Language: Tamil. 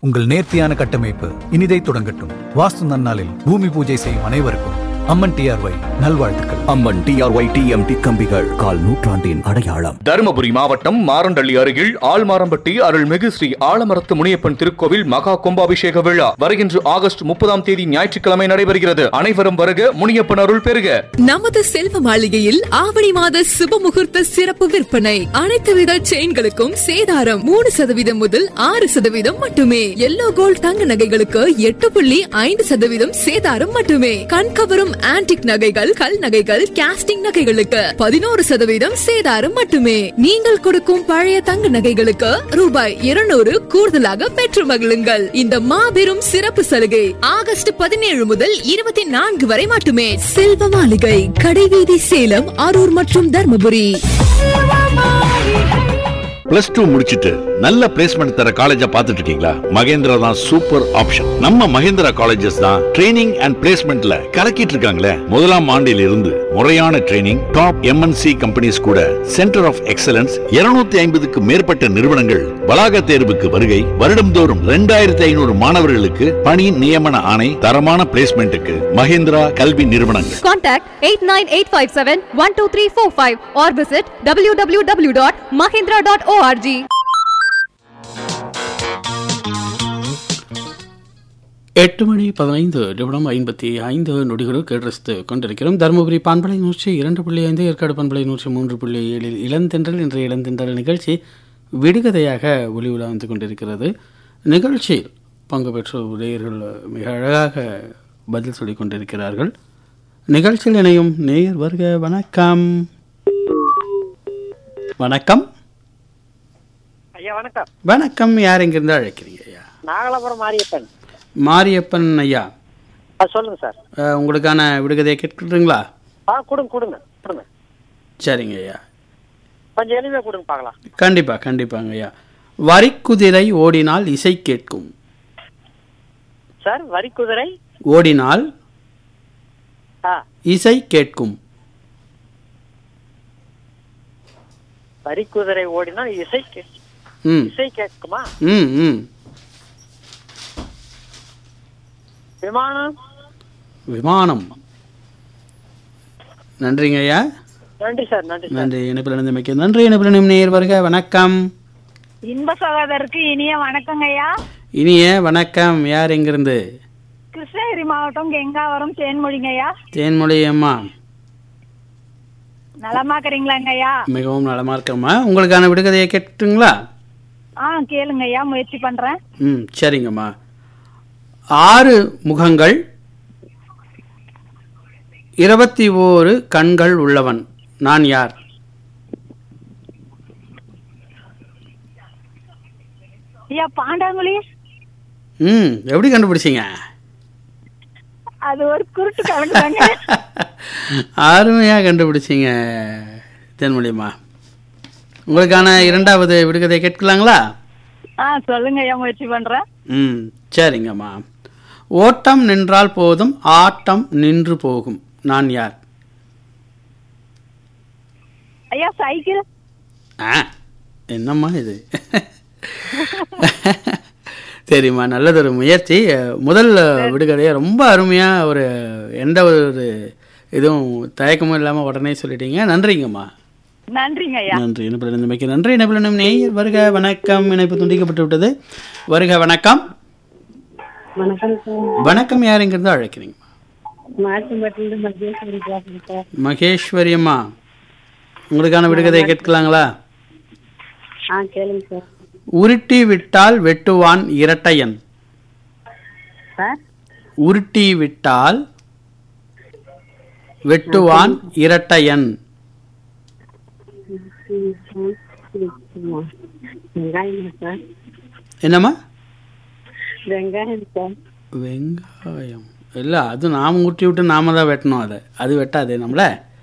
உங்கள் நேர்த்தியான கட்டமைப்பு இனிதை தொடங்கட்டும் வாஸ்து நன்னாளில் பூமி பூஜை செய்யும் அனைவருக்கும் அம்மன் டிஆர்ஒய் நல்வாழ்த்துக்கள் அம்மன் டிஆர்ஒய் டிஎம்டி கம்பிகள் கால் நூற்றாண்டின் அடையாளம் தருமபுரி மாவட்டம் மாரண்டள்ளி அருகில் ஆழ்மாரம்பட்டி அருள்மிகு ஸ்ரீ ஆலமரத்து முனியப்பன் திருக்கோவில் மகா கும்பாபிஷேக விழா வருகின்ற ஆகஸ்ட் முப்பதாம் தேதி ஞாயிற்றுக்கிழமை நடைபெறுகிறது அனைவரும் வருக முனியப்பன் அருள் பெறுக நமது செல்வ மாளிகையில் ஆவணி மாத சுப முகூர்த்த சிறப்பு விற்பனை அனைத்து வித செயின்களுக்கும் சேதாரம் மூணு சதவீதம் முதல் ஆறு சதவீதம் மட்டுமே எல்லோ கோல்ட் தங்க நகைகளுக்கு எட்டு புள்ளி ஐந்து சதவீதம் சேதாரம் மட்டுமே கண்கவரும் ஆன்டிக் நகைகள் கல் நகைகள் கேஸ்டிங் நகைகளுக்கு பதினோரு சதவீதம் சேதாரம் மட்டுமே நீங்கள் கொடுக்கும் பழைய தங்க நகைகளுக்கு ரூபாய் இருநூறு கூடுதலாக பெற்று மகிழுங்கள் இந்த மாபெரும் சிறப்பு சலுகை ஆகஸ்ட் பதினேழு முதல் இருபத்தி நான்கு வரை மட்டுமே செல்வ மாளிகை கடைவீதி சேலம் அரூர் மற்றும் தர்மபுரி பிளஸ் டூ முடிச்சிட்டு நல்ல பிளேஸ்மெண்ட் தர காலேஜா பார்த்துட்டு இருக்கீங்களா மகேந்திரா தான் சூப்பர் ஆப்ஷன் நம்ம மகேந்திரா காலேஜஸ் தான் ட்ரைனிங் அண்ட் பிளேஸ்மெண்ட்ல கலக்கிட்டு இருக்காங்களே முதலாம் ஆண்டில் இருந்து முறையான ட்ரைனிங் டாப் எம்என்சி கம்பெனிஸ் கூட சென்டர் ஆஃப் எக்ஸலன்ஸ் 250 ஐம்பதுக்கு மேற்பட்ட நிறுவனங்கள் வளாக தேர்வுக்கு வருகை வருடம்தோறும் ரெண்டாயிரத்தி ஐநூறு மாணவர்களுக்கு பணி நியமன ஆணை தரமான பிளேஸ்மெண்ட்டுக்கு மகேந்திரா கல்வி நிறுவனங்கள் Contact 89857-12345 or visit www.mahindra.org. எட்டு மணி பதினைந்து நிமிடம் ஐம்பத்தி ஐந்து நொடிகள் கேட்டு கொண்டிருக்கிறோம் தருமபுரி பண்பலை நூற்றி இரண்டு புள்ளி ஐந்து ஏற்காடு பண்பலை நூற்றி மூன்று புள்ளி ஏழில் இளந்தென்றல் என்ற இளந்தென்றல் நிகழ்ச்சி விடுகதையாக ஒளி உலா வந்து கொண்டிருக்கிறது நிகழ்ச்சியில் பங்கு பெற்ற உடையர்கள் மிக அழகாக பதில் சொல்லிக் கொண்டிருக்கிறார்கள் நிகழ்ச்சியில் இணையும் நேயர் வருக வணக்கம் வணக்கம் ஐயா வணக்கம் வணக்கம் யார் எங்கிருந்து அழைக்கிறீங்க ஐயா நாகலாபுரம் மாரியப்பன் மாரியப்பன் ஐயா ஆ சொல்லுங்க சார் அஹ், உங்களுக்கான விடுகதையை கேட்குறீங்களா ஆ கொடுங்க கொடுங்க கொடுங்க சரிங்க ஐயா கொஞ்சம் எளிமையா கொடுங்க பார்க்கலாம் கண்டிப்பா கண்டிப்பாங்க ஐயா வரிக்குதிரை ஓடினால் இசை கேட்கும் சார் வரி குதிரை ஓடினால் ஆ இசை கேட்கும் வரி குதிரை ஓடினா இசை கே- ம் இசை கேட்குமா ம் ம் விமானம் விமானம் நன்றிங்க ஐயா நன்றி சார் நன்றி சார் நன்றி இணைப்பில் இணைந்தமைக்கு நன்றி இணைப்பில் இணையும் நேயர் வருக வணக்கம் இன்ப சகோதரருக்கு இனிய வணக்கங்க ஐயா இனிய வணக்கம் யார் எங்கிருந்து கிருஷ்ணகிரி மாவட்டம் கெங்காவரம் தேன்மொழிங்க ஐயா தேன்மொழி அம்மா நலமாக்குறீங்களாங்க ஐயா மிகவும் நலமா இருக்கம்மா உங்களுக்கான விடுகதையை கேட்டுங்களா ஆ கேளுங்க ஐயா முயற்சி பண்றேன் ம் சரிங்கம்மா ஆறு முகங்கள் இருபத்தி ஓரு கண்கள் உள்ளவன் நான் யார் ஐயா பாண்டாங்குழி ம் எப்படி கண்டுபிடிச்சீங்க அது ஒரு குருட்டு கணக்கு தாங்க அருமையாக கண்டுபிடிச்சீங்க தென்மொழியம்மா உங்களுக்கான இரண்டாவது விடுகதை கேட்கலாங்களா ஆ சொல்லுங்க ஐயா முயற்சி பண்றேன் ம் சரிங்கம்மா ஓட்டம் நின்றால் போதும் ஆட்டம் நின்று போகும் நான் யார் ஐயா சைக்கிள் ஆ என்னம்மா இது சரிம்மா நல்லதொரு முயற்சி அஹ், முதல் அஹ், விடுகதையை ரொம்ப அருமையாக ஒரு எந்த ஒரு இதுவும் தயக்கமும் இல்லாமல் உடனே சொல்லிட்டீங்க நன்றிங்கம்மா நன்றிங்க ஐயா நன்றி இணைப்பில் இணைந்தமைக்கு நன்றி இணைப்பில் இணையும் நேயர் வருக வணக்கம் இணைப்பு துண்டிக்கப்பட்டு விட்டது வருக வணக்கம் வணக்கம் சார் வணக்கம் யாருங்கிறது அழைக்கிறீங்க மாட்டும்பட்டிலிருந்து மகேஸ்வரி பேசுறேன் சார் மகேஸ்வரி அம்மா உங்களுக்கான விடுகதையை கேட்கலாங்களா ஆ கேளுங்க சார் உருட்டி விட்டால் வெட்டுவான் இரட்டையன் சார் உருட்டி விட்டால் வெட்டுவான் இரட்டையன் வெங்காயம் சார் என்னம்மா வெங்காயம் சார் வெங்காயம் இல்லை அது நாம் உருட்டி விட்டு நாம தான் வெட்டணும் அதை அது வெட்டாதே நம்மள